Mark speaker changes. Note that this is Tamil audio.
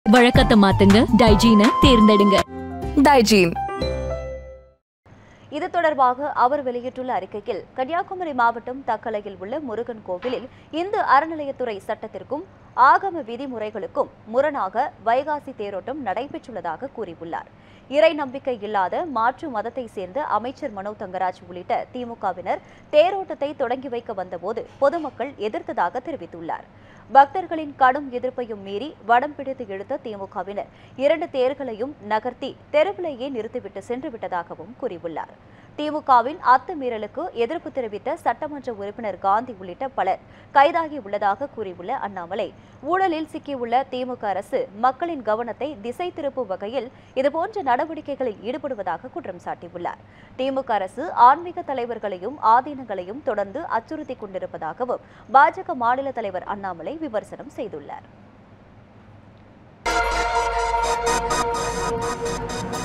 Speaker 1: வழக்கத்தை மாத்துங்க டைஜீனை தேர்ந்தெடுங்க
Speaker 2: டைஜீன்
Speaker 3: இது தொடர்பாக அவர் வெளியிட்டுள்ள அறிக்கையில் கன்னியாகுமரி மாவட்டம் தக்கலையில் உள்ள முருகன் கோவிலில் இந்து அறநிலையத்துறை சட்டத்திற்கும் ஆகம விதிமுறைகளுக்கும் முரணாக வைகாசி தேரோட்டம் நடைபெற்றுள்ளதாக கூறியுள்ளார் இறை நம்பிக்கை இல்லாத மாற்று மதத்தை சேர்ந்த அமைச்சர் மனோ தங்கராஜ் உள்ளிட்ட திமுகவினர் தேரோட்டத்தை தொடங்கி வைக்க வந்தபோது பொதுமக்கள் எதிர்த்ததாக தெரிவித்துள்ளார் பக்தர்களின் கடும் எதிர்ப்பையும் மீறி வடம் பிடித்து இழுத்த திமுகவினர் இரண்டு தேர்களையும் நகர்த்தி தெருவிலேயே நிறுத்திவிட்டு சென்று விட்டதாகவும் கூறியுள்ளார் திமுகவின் அத்துமீறலுக்கு எதிர்ப்பு தெரிவித்த சட்டமன்ற உறுப்பினர் காந்தி உள்ளிட்ட பலர் கைதாகி உள்ளதாக கூறியுள்ள அண்ணாமலை ஊழலில் சிக்கியுள்ள திமுக அரசு மக்களின் கவனத்தை திசை திருப்பும் வகையில் இதுபோன்ற நடவடிக்கைகளில் ஈடுபடுவதாக குற்றம் சாட்டியுள்ளார் திமுக அரசு ஆன்மீக தலைவர்களையும் ஆதீனங்களையும் தொடர்ந்து அச்சுறுத்திக் கொண்டிருப்பதாகவும் பாஜக மாநில தலைவர் அண்ணாமலை விமர்சனம் செய்துள்ளார்